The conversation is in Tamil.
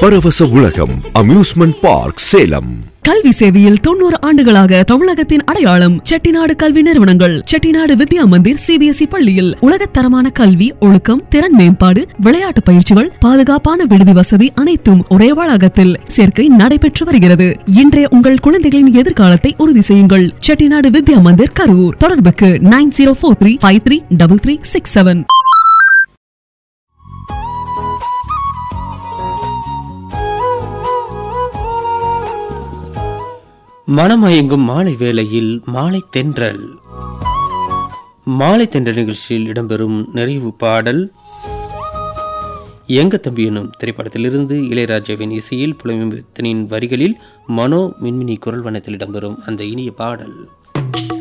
பரவச உலகம் அம்யூஸ்மெண்ட் பார்க் சேலம் கல்வி சேவையில் தொண்ணூறு ஆண்டுகளாக தமிழகத்தின் அடையாளம் செட்டிநாடு கல்வி நிறுவனங்கள் செட்டிநாடு வித்யா மந்திர் சிபிஎஸ்இ பள்ளியில் உலகத்தரமான கல்வி ஒழுக்கம் திறன் மேம்பாடு விளையாட்டு பயிற்சிகள் பாதுகாப்பான விடுதி வசதி அனைத்தும் ஒரே வளாகத்தில் சேர்க்கை நடைபெற்று வருகிறது இன்றைய உங்கள் குழந்தைகளின் எதிர்காலத்தை உறுதி செய்யுங்கள் செட்டிநாடு வித்யா மந்திர் கரூர் தொடர்புக்கு nine zero four three five three double three six seven மனமயங்கும் மாலை வேளையில் மாலை தென்றல் மாலை தென்றல் நிகழ்ச்சியில் இடம்பெறும் நிறைவு பாடல் எங்க தம்பி எனும் திரைப்படத்திலிருந்து இளையராஜாவின் இசையில் புலமைத்தனின் வரிகளில் மனோ மின்மினி குரல் வண்ணத்தில் இடம்பெறும் அந்த இனிய பாடல்